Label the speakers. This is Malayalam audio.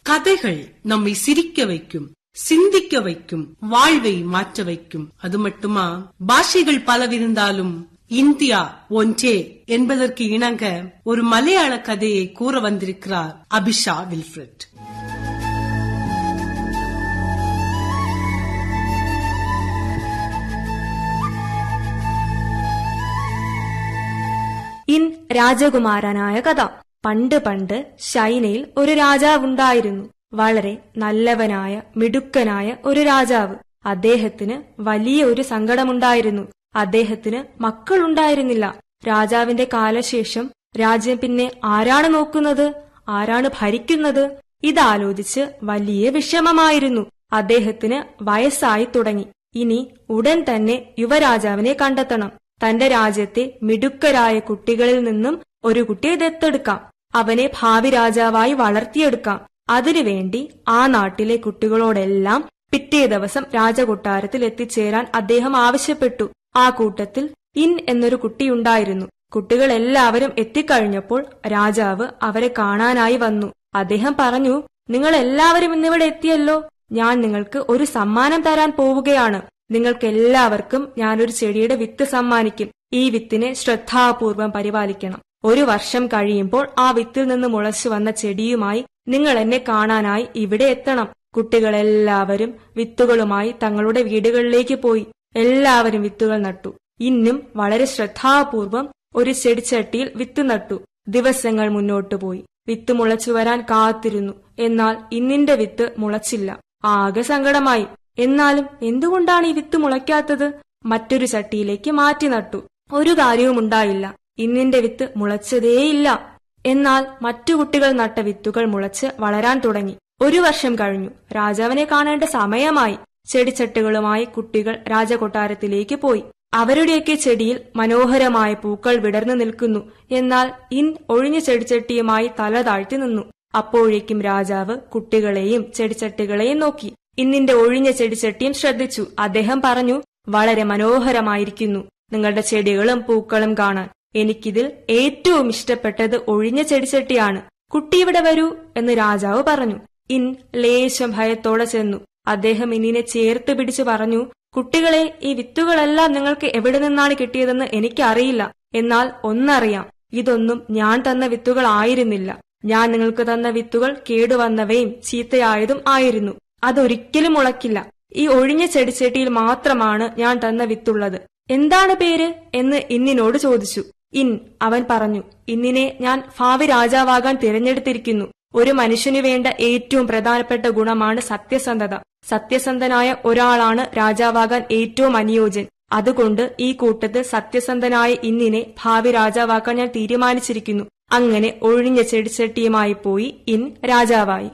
Speaker 1: கதைகள் நம்மை சிரிக்க வைக்கும் சிந்திக்க வைக்கும் வாழ்வை மாற்ற வைக்கும் அது மட்டுமா பாஷைகள் பலவிருந்தாலும் இந்தியா ஒன்றே என்பதற்கு இணங்க ஒரு மலையாள கதையை கூற வந்திருக்கிறார் அபிஷா வில்ஃபிரட்
Speaker 2: ഇൻ രാജകുമാരനായ കഥ പണ്ട് പണ്ട് ചൈനയിൽ ഒരു രാജാവുണ്ടായിരുന്നു വളരെ നല്ലവനായ മിടുക്കനായ ഒരു രാജാവ് അദ്ദേഹത്തിന് വലിയ ഒരു സങ്കടമുണ്ടായിരുന്നു അദ്ദേഹത്തിന് മക്കളുണ്ടായിരുന്നില്ല രാജാവിന്റെ കാലശേഷം രാജ്യം പിന്നെ ആരാണ് നോക്കുന്നത് ആരാണ് ഭരിക്കുന്നത് ഇതാലോചിച്ച് വലിയ വിഷമമായിരുന്നു അദ്ദേഹത്തിന് വയസ്സായി തുടങ്ങി ഇനി ഉടൻ തന്നെ യുവരാജാവിനെ കണ്ടെത്തണം തന്റെ രാജ്യത്തെ മിടുക്കരായ കുട്ടികളിൽ നിന്നും ഒരു കുട്ടിയെ ദത്തെടുക്കാം അവനെ ഭാവി രാജാവായി വളർത്തിയെടുക്കാം അതിനുവേണ്ടി ആ നാട്ടിലെ കുട്ടികളോടെല്ലാം പിറ്റേ ദിവസം രാജകൊട്ടാരത്തിൽ എത്തിച്ചേരാൻ അദ്ദേഹം ആവശ്യപ്പെട്ടു ആ കൂട്ടത്തിൽ ഇൻ എന്നൊരു കുട്ടിയുണ്ടായിരുന്നു കുട്ടികൾ എല്ലാവരും എത്തിക്കഴിഞ്ഞപ്പോൾ രാജാവ് അവരെ കാണാനായി വന്നു അദ്ദേഹം പറഞ്ഞു നിങ്ങൾ എല്ലാവരും ഇന്നിവിടെ എത്തിയല്ലോ ഞാൻ നിങ്ങൾക്ക് ഒരു സമ്മാനം തരാൻ പോവുകയാണ് നിങ്ങൾക്ക് എല്ലാവർക്കും ഞാനൊരു ചെടിയുടെ വിത്ത് സമ്മാനിക്കും ഈ വിത്തിനെ ശ്രദ്ധാപൂർവം പരിപാലിക്കണം ഒരു വർഷം കഴിയുമ്പോൾ ആ വിത്തിൽ നിന്ന് മുളച്ചു വന്ന ചെടിയുമായി നിങ്ങൾ എന്നെ കാണാനായി ഇവിടെ എത്തണം കുട്ടികളെല്ലാവരും വിത്തുകളുമായി തങ്ങളുടെ വീടുകളിലേക്ക് പോയി എല്ലാവരും വിത്തുകൾ നട്ടു ഇന്നും വളരെ ശ്രദ്ധാപൂർവം ഒരു ചെടിച്ചട്ടിയിൽ വിത്ത് നട്ടു ദിവസങ്ങൾ മുന്നോട്ടു പോയി വിത്ത് മുളച്ചു വരാൻ കാത്തിരുന്നു എന്നാൽ ഇന്നിന്റെ വിത്ത് മുളച്ചില്ല ആകെ സങ്കടമായി എന്നാലും എന്തുകൊണ്ടാണ് ഈ വിത്ത് മുളയ്ക്കാത്തത് മറ്റൊരു ചട്ടിയിലേക്ക് മാറ്റി നട്ടു ഒരു കാര്യവും ഉണ്ടായില്ല ഇന്നിന്റെ വിത്ത് മുളച്ചതേയില്ല എന്നാൽ മറ്റു കുട്ടികൾ നട്ട വിത്തുകൾ മുളച്ച് വളരാൻ തുടങ്ങി ഒരു വർഷം കഴിഞ്ഞു രാജാവിനെ കാണേണ്ട സമയമായി ചെടിച്ചട്ടുകളുമായി കുട്ടികൾ രാജകൊട്ടാരത്തിലേക്ക് പോയി അവരുടെയൊക്കെ ചെടിയിൽ മനോഹരമായ പൂക്കൾ വിടർന്നു നിൽക്കുന്നു എന്നാൽ ഇൻ ഒഴിഞ്ഞ ചെടിച്ചട്ടിയുമായി തല താഴ്ത്തി നിന്നു അപ്പോഴേക്കും രാജാവ് കുട്ടികളെയും ചെടിച്ചട്ടികളെയും നോക്കി ഇന്നിന്റെ ഒഴിഞ്ഞ ചെടിച്ചട്ടിയും ശ്രദ്ധിച്ചു അദ്ദേഹം പറഞ്ഞു വളരെ മനോഹരമായിരിക്കുന്നു നിങ്ങളുടെ ചെടികളും പൂക്കളും കാണാൻ എനിക്കിതിൽ ഏറ്റവും ഇഷ്ടപ്പെട്ടത് ഒഴിഞ്ഞ ചെടിച്ചട്ടിയാണ് കുട്ടി ഇവിടെ വരൂ എന്ന് രാജാവ് പറഞ്ഞു ഇൻ ലേശം ഭയത്തോടെ ചെന്നു അദ്ദേഹം ഇന്നിനെ ചേർത്ത് പിടിച്ചു പറഞ്ഞു കുട്ടികളെ ഈ വിത്തുകളെല്ലാം നിങ്ങൾക്ക് എവിടെ നിന്നാണ് കിട്ടിയതെന്ന് എനിക്കറിയില്ല എന്നാൽ ഒന്നറിയാം ഇതൊന്നും ഞാൻ തന്ന വിത്തുകളായിരുന്നില്ല ഞാൻ നിങ്ങൾക്ക് തന്ന വിത്തുകൾ കേടുവന്നവയും ചീത്തയായതും ആയിരുന്നു അതൊരിക്കലും മുളക്കില്ല ഈ ഒഴിഞ്ഞ ചെടിച്ചട്ടിയിൽ മാത്രമാണ് ഞാൻ തന്ന വിത്തുള്ളത് എന്താണ് പേര് എന്ന് ഇന്നിനോട് ചോദിച്ചു ഇൻ അവൻ പറഞ്ഞു ഇന്നിനെ ഞാൻ ഭാവി രാജാവാകാൻ തിരഞ്ഞെടുത്തിരിക്കുന്നു ഒരു മനുഷ്യനു വേണ്ട ഏറ്റവും പ്രധാനപ്പെട്ട ഗുണമാണ് സത്യസന്ധത സത്യസന്ധനായ ഒരാളാണ് രാജാവാകാൻ ഏറ്റവും അനുയോജ്യൻ അതുകൊണ്ട് ഈ കൂട്ടത്തിൽ സത്യസന്ധനായ ഇന്നിനെ ഭാവി രാജാവാക്കാൻ ഞാൻ തീരുമാനിച്ചിരിക്കുന്നു അങ്ങനെ ഒഴിഞ്ഞ ചെടിച്ചട്ടിയുമായി പോയി ഇൻ രാജാവായി